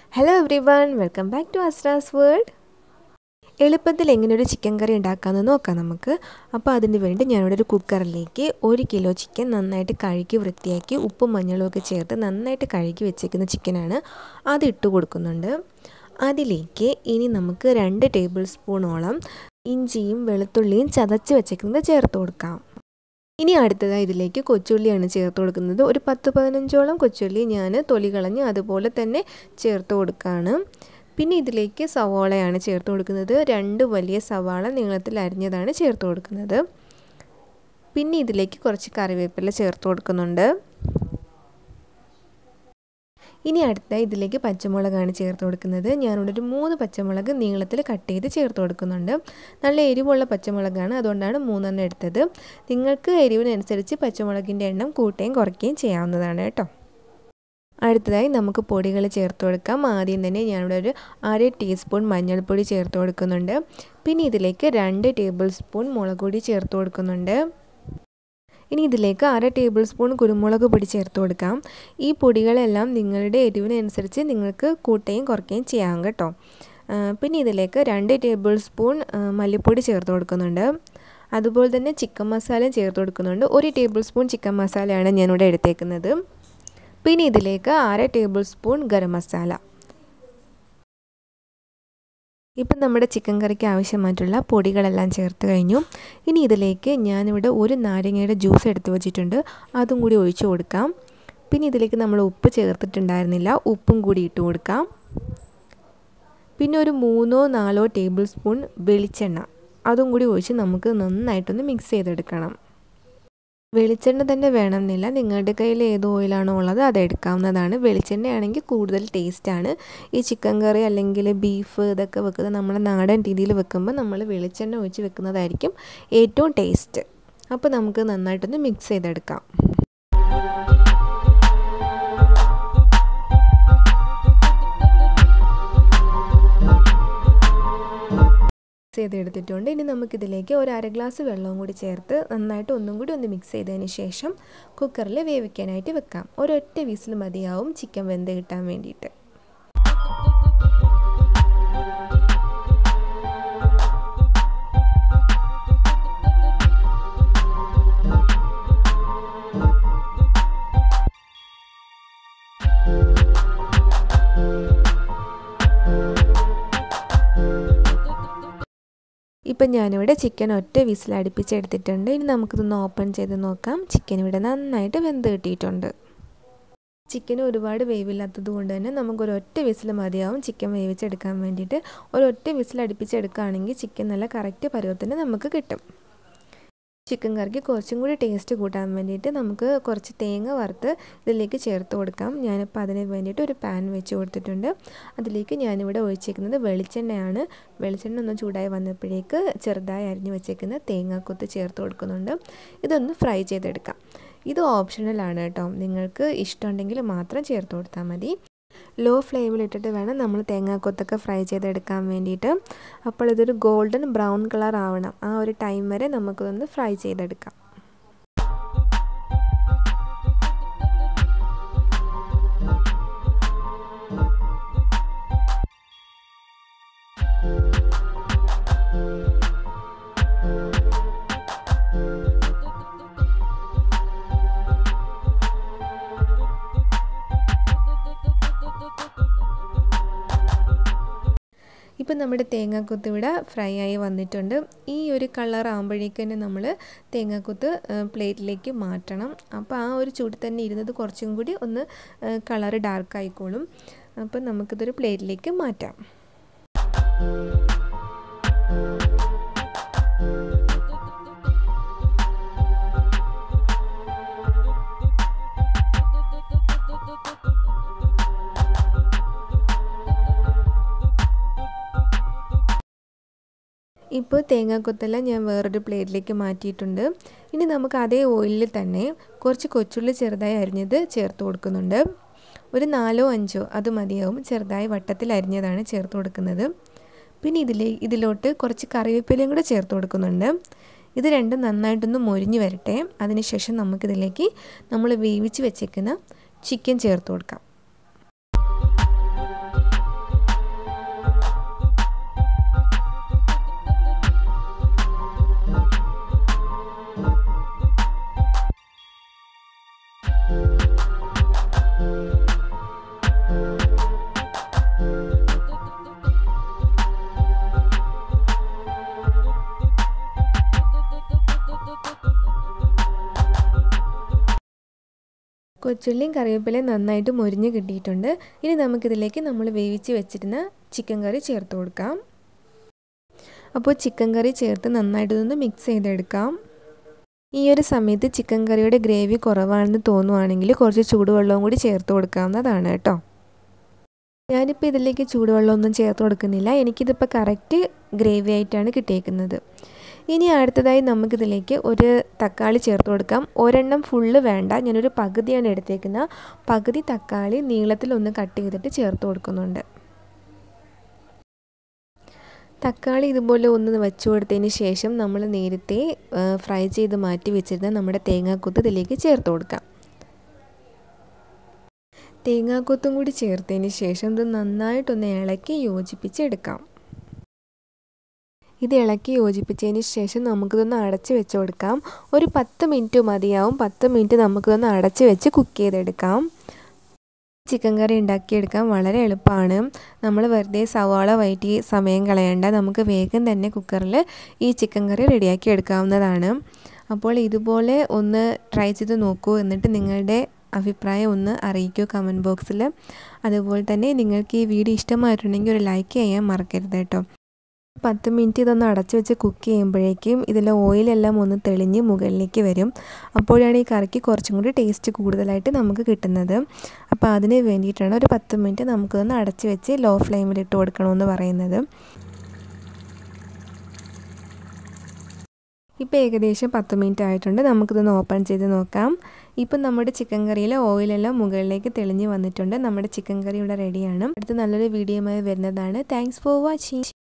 hello everyone welcome back to അസ്രാസ് world എളുപ്പത്തിൽ എങ്ങനെ ഒരു ചിക്കൻ കറി ഉണ്ടാക്കാമെന്ന് നോക്കാം നമുക്ക് അപ്പോൾ അതിന് വേണ്ടി ഞാനിവിടെ ഒരു കുക്കറിലേക്ക് ഒരു കിലോ ചിക്കൻ നന്നായിട്ട് കഴുകി വൃത്തിയാക്കി ഉപ്പും മഞ്ഞളും ഒക്കെ ചേർത്ത് നന്നായിട്ട് കഴുകി വെച്ചേക്കുന്ന ചിക്കനാണ് അത് ഇട്ട് കൊടുക്കുന്നുണ്ട് അതിലേക്ക് ഇനി നമുക്ക് രണ്ട് ടേബിൾ സ്പൂണോളം ഇഞ്ചിയും വെളുത്തുള്ളിയും ചതച്ച് വെച്ചേക്കുന്നത് ചേർത്ത് കൊടുക്കാം ഇനി അടുത്തതായി ഇതിലേക്ക് കൊച്ചുള്ളിയാണ് ചേർത്ത് കൊടുക്കുന്നത് ഒരു പത്ത് പതിനഞ്ചോളം കൊച്ചുള്ളി ഞാൻ തൊലി കളഞ്ഞ് അതുപോലെ തന്നെ ചേർത്ത് കൊടുക്കുകയാണ് പിന്നെ ഇതിലേക്ക് സവാളയാണ് ചേർത്ത് കൊടുക്കുന്നത് രണ്ട് വലിയ സവാള നീളത്തിൽ അരിഞ്ഞതാണ് ചേർത്ത് കൊടുക്കുന്നത് പിന്നെ ഇതിലേക്ക് കുറച്ച് കറിവേപ്പില ചേർത്ത് കൊടുക്കുന്നുണ്ട് ഇനി അടുത്തായി ഇതിലേക്ക് പച്ചമുളകാണ് ചേർത്ത് കൊടുക്കുന്നത് ഞാനിവിടെ ഒരു മൂന്ന് പച്ചമുളക് നീളത്തിൽ കട്ട് ചെയ്ത് ചേർത്ത് കൊടുക്കുന്നുണ്ട് നല്ല എരിവുള്ള പച്ചമുളകാണ് അതുകൊണ്ടാണ് മൂന്നെണ്ണം എടുത്തത് നിങ്ങൾക്ക് എരിവിനനുസരിച്ച് പച്ചമുളകിൻ്റെ എണ്ണം കൂട്ടുകയും കുറയ്ക്കുകയും ചെയ്യാവുന്നതാണ് കേട്ടോ അടുത്തതായി നമുക്ക് പൊടികൾ ചേർത്ത് കൊടുക്കാം ആദ്യം തന്നെ ഞാനിവിടെ ഒരു അര ടീസ്പൂൺ മഞ്ഞൾപ്പൊടി ചേർത്ത് കൊടുക്കുന്നുണ്ട് പിന്നെ ഇതിലേക്ക് രണ്ട് ടേബിൾ സ്പൂൺ മുളക് പൊടി ചേർത്ത് കൊടുക്കുന്നുണ്ട് ഇനി ഇതിലേക്ക് അര ടേബിൾ സ്പൂൺ കുരുമുളക് പൊടി ചേർത്ത് കൊടുക്കാം ഈ പൊടികളെല്ലാം നിങ്ങളുടെ എരിവിനനുസരിച്ച് നിങ്ങൾക്ക് കൂട്ടുകയും കുറയ്ക്കുകയും ചെയ്യാം കേട്ടോ പിന്നെ ഇതിലേക്ക് രണ്ട് ടേബിൾ സ്പൂൺ മല്ലിപ്പൊടി ചേർത്ത് കൊടുക്കുന്നുണ്ട് അതുപോലെ തന്നെ ചിക്കൻ മസാലയും ചേർത്ത് കൊടുക്കുന്നുണ്ട് ഒരു ടേബിൾ സ്പൂൺ ചിക്കൻ മസാലയാണ് ഞാനിവിടെ എടുത്തേക്കുന്നത് പിന്നെ ഇതിലേക്ക് അര ടേബിൾ സ്പൂൺ ഗരം മസാല ഇപ്പം നമ്മുടെ ചിക്കൻ കറിക്ക് ആവശ്യമായിട്ടുള്ള പൊടികളെല്ലാം ചേർത്ത് കഴിഞ്ഞു ഇനി ഇതിലേക്ക് ഞാനിവിടെ ഒരു നാരങ്ങയുടെ ജ്യൂസ് എടുത്ത് വെച്ചിട്ടുണ്ട് അതും കൂടി ഒഴിച്ചു കൊടുക്കാം പിന്നെ ഇതിലേക്ക് നമ്മൾ ഉപ്പ് ചേർത്തിട്ടുണ്ടായിരുന്നില്ല ഉപ്പും കൂടി ഇട്ട് കൊടുക്കാം പിന്നെ ഒരു മൂന്നോ നാലോ ടേബിൾ സ്പൂൺ വെളിച്ചെണ്ണ അതും കൂടി ഒഴിച്ച് നമുക്ക് നന്നായിട്ടൊന്ന് മിക്സ് ചെയ്തെടുക്കണം വെളിച്ചെണ്ണ തന്നെ വേണമെന്നില്ല നിങ്ങളുടെ കയ്യിൽ ഏത് ഓയിലാണോ ഉള്ളത് അത് എടുക്കാവുന്നതാണ് വെളിച്ചെണ്ണയാണെങ്കിൽ കൂടുതൽ ടേസ്റ്റാണ് ഈ ചിക്കൻ കറി അല്ലെങ്കിൽ ബീഫ് ഇതൊക്കെ വെക്കുന്നത് നമ്മുടെ നാടൻ രീതിയിൽ വെക്കുമ്പോൾ നമ്മൾ വെളിച്ചെണ്ണ ഒഴിച്ച് വെക്കുന്നതായിരിക്കും ഏറ്റവും ടേസ്റ്റ് അപ്പോൾ നമുക്ക് നന്നായിട്ടൊന്ന് മിക്സ് ചെയ്തെടുക്കാം മിക്സ് ചെയ്തെടുത്തിട്ടുണ്ട് ഇനി നമുക്കിതിലേക്ക് ഒരു അര ഗ്ലാസ് വെള്ളവും കൂടി ചേർത്ത് നന്നായിട്ട് ഒന്നും കൂടി ഒന്ന് മിക്സ് ചെയ്തതിന് ശേഷം കുക്കറിൽ വേവിക്കാനായിട്ട് വെക്കാം ഒരൊറ്റ വിസിൽ മതിയാവും ചിക്കൻ വെന്ത് കിട്ടാൻ വേണ്ടിയിട്ട് ഇപ്പം ഞാനിവിടെ ചിക്കൻ ഒറ്റ വിസിൽ അടുപ്പിച്ചെടുത്തിട്ടുണ്ട് ഇനി നമുക്കിതൊന്ന് ഓപ്പൺ ചെയ്ത് നോക്കാം ചിക്കൻ ഇവിടെ നന്നായിട്ട് വെന്ത് കിട്ടിയിട്ടുണ്ട് ചിക്കൻ ഒരുപാട് വേവില്ലാത്തത് കൊണ്ട് തന്നെ നമുക്കൊരു ഒറ്റ വിസിൽ മതിയാവും ചിക്കൻ വേവിച്ചെടുക്കാൻ വേണ്ടിയിട്ട് ഒരൊറ്റ വിസിൽ അടുപ്പിച്ചെടുക്കുകയാണെങ്കിൽ ചിക്കൻ നല്ല കറക്റ്റ് പരുവത്തിന് നമുക്ക് കിട്ടും ചിക്കൻ കറിക്ക് കുറച്ചും കൂടി ടേസ്റ്റ് കൂട്ടാൻ വേണ്ടിയിട്ട് നമുക്ക് കുറച്ച് തേങ്ങ വറുത്ത് ഇതിലേക്ക് ചേർത്ത് കൊടുക്കാം ഞാനിപ്പോൾ അതിന് വേണ്ടിയിട്ട് ഒരു പാൻ വെച്ച് കൊടുത്തിട്ടുണ്ട് അതിലേക്ക് ഞാനിവിടെ ഒഴിച്ചേക്കുന്നത് വെളിച്ചെണ്ണയാണ് വെളിച്ചെണ്ണ ഒന്ന് ചൂടായി വന്നപ്പോഴേക്ക് ചെറുതായി അരിഞ്ഞ് വെച്ചേക്കുന്ന തേങ്ങാക്കൊത്ത് ചേർത്ത് കൊടുക്കുന്നുണ്ട് ഇതൊന്ന് ഫ്രൈ ചെയ്തെടുക്കാം ഇത് ഓപ്ഷണലാണ് കേട്ടോ നിങ്ങൾക്ക് ഇഷ്ടമുണ്ടെങ്കിൽ മാത്രം ചേർത്ത് കൊടുത്താൽ മതി ലോ ഫ്ലെയിമിൽ ഇട്ടിട്ട് വേണം നമ്മൾ തേങ്ങാക്കൊത്തൊക്കെ ഫ്രൈ ചെയ്തെടുക്കാൻ വേണ്ടിയിട്ട് അപ്പോൾ ഇതൊരു ഗോൾഡൻ ബ്രൗൺ കളർ ആവണം ആ ഒരു ടൈം വരെ നമുക്കൊന്ന് ഫ്രൈ ചെയ്തെടുക്കാം ഇപ്പം നമ്മുടെ തേങ്ങാക്കൊത്ത് ഇവിടെ ഫ്രൈ ആയി വന്നിട്ടുണ്ട് ഈ ഒരു കളർ ആകുമ്പോഴേക്ക് തന്നെ നമ്മൾ തേങ്ങാക്കൊത്ത് പ്ലേറ്റിലേക്ക് മാറ്റണം അപ്പോൾ ആ ഒരു ചൂട് തന്നെ ഇരുന്നത് കുറച്ചും കൂടി ഒന്ന് കളറ് ഡാർക്ക് ആയിക്കോളും അപ്പം നമുക്കിതൊരു പ്ലേറ്റിലേക്ക് മാറ്റാം ഇപ്പോൾ തേങ്ങാക്കൊത്തെല്ലാം ഞാൻ വേറൊരു പ്ലേറ്റിലേക്ക് മാറ്റിയിട്ടുണ്ട് ഇനി നമുക്ക് അതേ ഓയിലിൽ തന്നെ കുറച്ച് കൊച്ചുള്ളി ചെറുതായി അരിഞ്ഞത് ചേർത്ത് കൊടുക്കുന്നുണ്ട് ഒരു നാലോ അഞ്ചോ അത് മതിയാവും ചെറുതായി വട്ടത്തിൽ അരിഞ്ഞതാണ് ചേർത്ത് കൊടുക്കുന്നത് പിന്നെ ഇതിലേ ഇതിലോട്ട് കുറച്ച് കറിവേപ്പിലയും കൂടെ ചേർത്ത് കൊടുക്കുന്നുണ്ട് ഇത് രണ്ടും നന്നായിട്ടൊന്ന് മൊരിഞ്ഞ് വരട്ടെ അതിനുശേഷം നമുക്കിതിലേക്ക് നമ്മൾ വേവിച്ച് വെച്ചേക്കുന്ന ചിക്കൻ ചേർത്ത് കൊടുക്കാം കൊച്ചുള്ളിയും കറിവേപ്പിലയും നന്നായിട്ട് മൊരിഞ്ഞ് കിട്ടിയിട്ടുണ്ട് ഇനി നമുക്കിതിലേക്ക് നമ്മൾ വേവിച്ച് വെച്ചിരുന്ന ചിക്കൻ കറി ചേർത്ത് കൊടുക്കാം അപ്പോൾ ചിക്കൻ കറി ചേർത്ത് നന്നായിട്ടൊന്ന് മിക്സ് ചെയ്തെടുക്കാം ഈ ഒരു സമയത്ത് ചിക്കൻ കറിയുടെ ഗ്രേവി കുറവാണെന്ന് തോന്നുവാണെങ്കിൽ കുറച്ച് ചൂടുവെള്ളവും കൂടി ചേർത്ത് കൊടുക്കാവുന്നതാണ് കേട്ടോ ഞാനിപ്പോൾ ഇതിലേക്ക് ചൂടുവെള്ളമൊന്നും ചേർത്ത് കൊടുക്കുന്നില്ല എനിക്കിതിപ്പോൾ കറക്റ്റ് ഗ്രേവി ആയിട്ടാണ് കിട്ടിയേക്കുന്നത് ഇനി അടുത്തതായി നമുക്കിതിലേക്ക് ഒരു തക്കാളി ചേർത്ത് കൊടുക്കാം ഒരെണ്ണം ഫുള്ള് വേണ്ട ഞാനൊരു പകുതിയാണ് എടുത്തേക്കുന്നത് പകുതി തക്കാളി നീളത്തിലൊന്ന് കട്ട് ചെയ്തിട്ട് ചേർത്ത് കൊടുക്കുന്നുണ്ട് തക്കാളി ഇതുപോലെ ഒന്ന് വെച്ചു കൊടുത്തതിന് ശേഷം നമ്മൾ നേരത്തെ ഫ്രൈ ചെയ്ത് മാറ്റി വെച്ചിരുന്ന നമ്മുടെ തേങ്ങാക്കൊത്ത് ഇതിലേക്ക് ചേർത്ത് കൊടുക്കാം തേങ്ങാക്കൊത്തും കൂടി ചേർത്തതിന് ശേഷം ഇത് നന്നായിട്ടൊന്ന് ഇളക്കി യോജിപ്പിച്ചെടുക്കാം ഇത് ഇളക്കി യോജിപ്പിച്ചതിന് ശേഷം നമുക്കിതൊന്ന് അടച്ച് വെച്ച് കൊടുക്കാം ഒരു പത്ത് മിനിറ്റ് മതിയാവും പത്ത് മിനിറ്റ് നമുക്കിതൊന്ന് അടച്ച് വെച്ച് കുക്ക് ചെയ്തെടുക്കാം ചിക്കൻ കറി ഉണ്ടാക്കിയെടുക്കാൻ വളരെ എളുപ്പമാണ് നമ്മൾ വെറുതെ സവാള വയറ്റി സമയം കളയേണ്ട നമുക്ക് വേഗം തന്നെ കുക്കറിൽ ഈ ചിക്കൻ കറി റെഡിയാക്കി എടുക്കാവുന്നതാണ് അപ്പോൾ ഇതുപോലെ ഒന്ന് ട്രൈ ചെയ്ത് നോക്കൂ എന്നിട്ട് നിങ്ങളുടെ അഭിപ്രായം ഒന്ന് അറിയിക്കൂ കമൻറ്റ് ബോക്സിൽ അതുപോലെ തന്നെ നിങ്ങൾക്ക് ഈ വീഡിയോ ഇഷ്ടമായിട്ടുണ്ടെങ്കിൽ ഒരു ലൈക്ക് ചെയ്യാൻ മറക്കരുത് കേട്ടോ പത്ത് മിനിറ്റ് ഇതൊന്ന് അടച്ചു വെച്ച് കുക്ക് ചെയ്യുമ്പോഴേക്കും ഇതിലെ ഓയിലെല്ലാം ഒന്ന് തെളിഞ്ഞ് മുകളിലേക്ക് വരും അപ്പോഴാണ് ഈ കറിക്ക് കുറച്ചും കൂടി ടേസ്റ്റ് കൂടുതലായിട്ട് നമുക്ക് കിട്ടുന്നത് അപ്പോൾ അതിന് വേണ്ടിയിട്ടാണ് ഒരു പത്ത് മിനിറ്റ് നമുക്കിതൊന്ന് അടച്ചു വെച്ച് ലോ ഫ്ലെയിമിൽ ഇട്ട് കൊടുക്കണമെന്ന് പറയുന്നത് ഇപ്പോൾ ഏകദേശം പത്ത് മിനിറ്റ് ആയിട്ടുണ്ട് നമുക്കിതൊന്ന് ഓപ്പൺ ചെയ്ത് നോക്കാം ഇപ്പം നമ്മുടെ ചിക്കൻ കറിയിലെ ഓയിലെല്ലാം മുകളിലേക്ക് തെളിഞ്ഞ് വന്നിട്ടുണ്ട് നമ്മുടെ ചിക്കൻ കറി ഇവിടെ റെഡിയാണ് അടുത്ത് നല്ലൊരു വീഡിയോയുമായി വരുന്നതാണ് താങ്ക്സ് ഫോർ വാച്ചിങ്